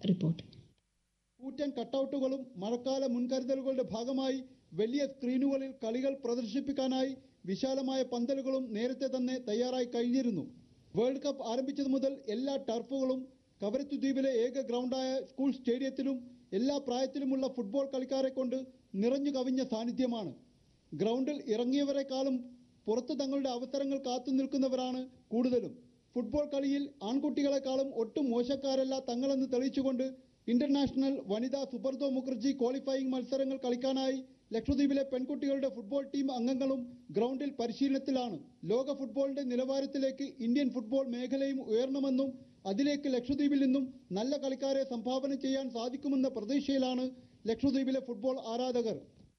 report കൂറ്റൻ കട്ടൗട്ടുകളും മഴക്കാല മുൻകരുതലുകളുടെ ഭാഗമായി വലിയ സ്ക്രീനുകളിൽ കളികൾ പ്രദർശിപ്പിക്കാനായി വിശാലമായ പന്തലുകളും നേരത്തെ തന്നെ തയ്യാറായി കഴിഞ്ഞിരുന്നു വേൾഡ് കപ്പ് ആരംഭിച്ചതു മുതൽ എല്ലാ ടർഫുകളും കവരത്തു ദ്വീപിലെ ഏക ഗ്രൗണ്ടായ സ്കൂൾ സ്റ്റേഡിയത്തിലും എല്ലാ പ്രായത്തിലുമുള്ള ഫുട്ബോൾ കളിക്കാരെ കൊണ്ട് നിറഞ്ഞു കവിഞ്ഞ സാന്നിധ്യമാണ് ഗ്രൗണ്ടിൽ ഇറങ്ങിയവരെക്കാളും പുറത്ത് തങ്ങളുടെ അവസരങ്ങൾ കാത്തു നിൽക്കുന്നവരാണ് കൂടുതലും ഫുട്ബോൾ കളിയിൽ ആൺകുട്ടികളെക്കാളും ഒട്ടും മോശക്കാരല്ല തങ്ങളെന്ന് തെളിയിച്ചുകൊണ്ട് ഇന്റർനാഷണൽ വനിതാ സുബർദോ മുഖർജി ക്വാളിഫയിംഗ് മത്സരങ്ങൾ കളിക്കാനായി ലക്ഷദ്വീപിലെ പെൺകുട്ടികളുടെ ഫുട്ബോൾ ടീം അംഗങ്ങളും ഗ്രൗണ്ടിൽ പരിശീലനത്തിലാണ് ലോക ഫുട്ബോളിന്റെ നിലവാരത്തിലേക്ക് ഇന്ത്യൻ ഫുട്ബോൾ മേഖലയും ഉയരണമെന്നും അതിലേക്ക് ലക്ഷദ്വീപിൽ നിന്നും നല്ല കളിക്കാരെ സംഭാവന ചെയ്യാൻ സാധിക്കുമെന്ന പ്രതീക്ഷയിലാണ് ലക്ഷദ്വീപിലെ ഫുട്ബോൾ ആരാധകർ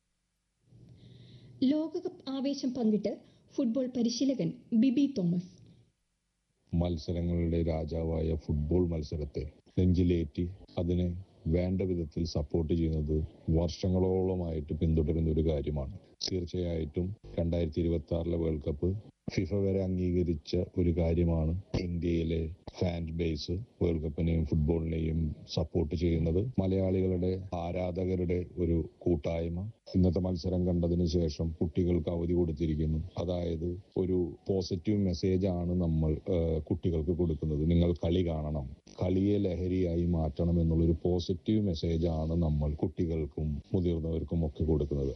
ലോകകപ്പ് ആവേശം പങ്കിട്ട് ഫുട്ബോൾ പരിശീലകൻ ബിബി തോമസ് മത്സരങ്ങളുടെ രാജാവായ ഫുട്ബോൾ മത്സരത്തെ നെഞ്ചിലേറ്റി അതിനെ വേണ്ട വിധത്തിൽ സപ്പോർട്ട് ചെയ്യുന്നത് വർഷങ്ങളോളമായിട്ട് പിന്തുടരുന്ന ഒരു കാര്യമാണ് തീർച്ചയായിട്ടും രണ്ടായിരത്തി ഇരുപത്തി ആറിലെ വേൾഡ് കപ്പ് ഫിഫ വരെ അംഗീകരിച്ച ഒരു കാര്യമാണ് ഇന്ത്യയിലെ ഫാൻ ബേസ് വേൾഡ് കപ്പിനെയും ഫുട്ബോളിനെയും സപ്പോർട്ട് ചെയ്യുന്നത് മലയാളികളുടെ ആരാധകരുടെ ഒരു കൂട്ടായ്മ ഇന്നത്തെ മത്സരം കണ്ടതിന് ശേഷം കുട്ടികൾക്ക് അവധി കൊടുത്തിരിക്കുന്നു അതായത് ഒരു പോസിറ്റീവ് മെസ്സേജ് ആണ് നമ്മൾ ആ, കുട്ടികൾക്ക് കൊടുക്കുന്നത് നിങ്ങൾ കളി കാണണം കളിയെ ലഹരിയായി മാറ്റണം എന്നുള്ളൊരു പോസിറ്റീവ് മെസ്സേജ് ആണ് നമ്മൾ കുട്ടികൾക്കും മുതിർന്നവർക്കും ഒക്കെ കൊടുക്കുന്നത്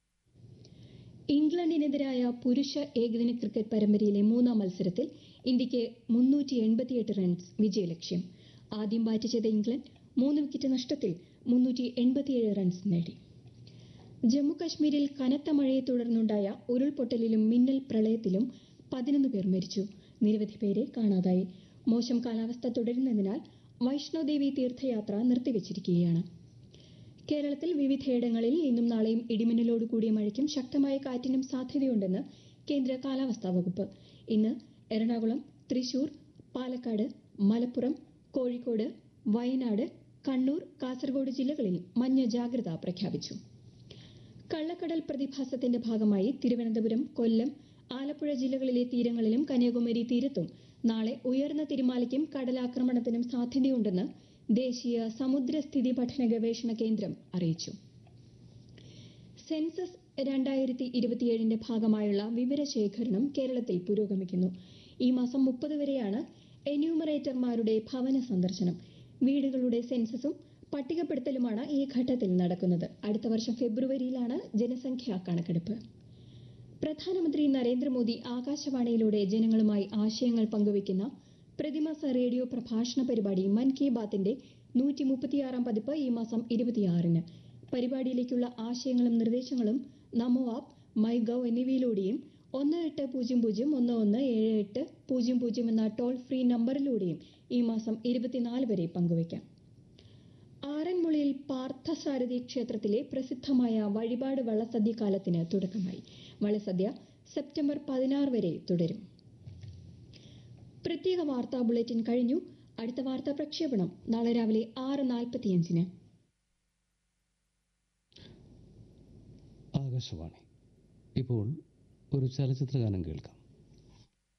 ഇംഗ്ലണ്ടിനെതിരായ പുരുഷ ഏകദിന ക്രിക്കറ്റ് പരമ്പരയിലെ മൂന്നാം മത്സരത്തിൽ ഇന്ത്യക്ക് മുന്നൂറ്റി എൺപത്തിയെട്ട് റൺസ് വിജയലക്ഷ്യം ആദ്യം ബാറ്റ് ചെയ്ത ഇംഗ്ലണ്ട് മൂന്ന് വിക്കറ്റ് നഷ്ടത്തിൽ മുന്നൂറ്റി എൺപത്തിയേഴ് റൺസ് നേടി ജമ്മു കശ്മീരിൽ കനത്ത മഴയെ തുടർന്നുണ്ടായ ഉരുൾപൊട്ടലിലും മിന്നൽ പ്രളയത്തിലും പതിനൊന്ന് പേർ മരിച്ചു നിരവധി പേരെ കാണാതായി മോശം കാലാവസ്ഥ തുടരുന്നതിനാൽ വൈഷ്ണോദേവി തീർത്ഥയാത്ര നിർത്തിവച്ചിരിക്കുകയാണ് കേരളത്തിൽ വിവിധയിടങ്ങളിൽ ഇന്നും നാളെയും ഇടിമിന്നലോട് കൂടിയ മഴയ്ക്കും ശക്തമായ കാറ്റിനും സാധ്യതയുണ്ടെന്ന് കേന്ദ്ര കാലാവസ്ഥാ വകുപ്പ് ഇന്ന് എറണാകുളം തൃശൂർ പാലക്കാട് മലപ്പുറം കോഴിക്കോട് വയനാട് കണ്ണൂർ കാസർഗോഡ് ജില്ലകളിൽ മഞ്ഞ ജാഗ്രത പ്രഖ്യാപിച്ചു കള്ളക്കടൽ പ്രതിഭാസത്തിന്റെ ഭാഗമായി തിരുവനന്തപുരം കൊല്ലം ആലപ്പുഴ ജില്ലകളിലെ തീരങ്ങളിലും കന്യാകുമാരി തീരത്തും നാളെ ഉയർന്ന തിരമാലയ്ക്കും കടലാക്രമണത്തിനും സാധ്യതയുണ്ടെന്ന് ദേശീയ സമുദ്രസ്ഥിതി പഠന ഗവേഷണ കേന്ദ്രം അറിയിച്ചു സെൻസസ് രണ്ടായിരത്തി ഇരുപത്തിയേഴിന്റെ ഭാഗമായുള്ള വിവരശേഖരണം കേരളത്തിൽ പുരോഗമിക്കുന്നു ഈ മാസം മുപ്പത് വരെയാണ് എന്യൂമറേറ്റർമാരുടെ ഭവന സന്ദർശനം വീടുകളുടെ സെൻസസും പട്ടികപ്പെടുത്തലുമാണ് ഈ ഘട്ടത്തിൽ നടക്കുന്നത് അടുത്ത വർഷം ഫെബ്രുവരിയിലാണ് ജനസംഖ്യാ കണക്കെടുപ്പ് പ്രധാനമന്ത്രി നരേന്ദ്രമോദി ആകാശവാണിയിലൂടെ ജനങ്ങളുമായി ആശയങ്ങൾ പങ്കുവയ്ക്കുന്ന പ്രതിമാസ റേഡിയോ പ്രഭാഷണ പരിപാടി മൻ കി ബാത്തിന്റെ നൂറ്റി മുപ്പത്തിയാറാം പതിപ്പ് ഈ മാസം ഇരുപത്തിയാറിന് പരിപാടിയിലേക്കുള്ള ആശയങ്ങളും നിർദ്ദേശങ്ങളും നമോ ആപ്പ് മൈ ഗവ് എന്നിവയിലൂടെയും ഒന്ന് എട്ട് പൂജ്യം പൂജ്യം ഒന്ന് ഒന്ന് ഏഴ് എട്ട് പൂജ്യം പൂജ്യം എന്ന ടോൾ ഫ്രീ നമ്പറിലൂടെയും ഈ മാസം ഇരുപത്തിനാല് വരെ പങ്കുവയ്ക്കാം ആറന്മുളയിൽ പാർത്ഥസാരഥി ക്ഷേത്രത്തിലെ പ്രസിദ്ധമായ വഴിപാട് വള്ളസദ്യ കാലത്തിന് തുടക്കമായി വള്ളസദ്യ സെപ്റ്റംബർ പതിനാറ് വരെ തുടരും പ്രത്യേക വാർത്താ ബുള്ളറ്റിൻ കഴിഞ്ഞു അടുത്ത വാർത്താ പ്രക്ഷേപണം നാളെ രാവിലെ ആറ് നാൽപ്പത്തിയഞ്ചിന് ആകാശവാണി ഇപ്പോൾ ഒരു ചലച്ചിത്രഗാനം കേൾക്കാം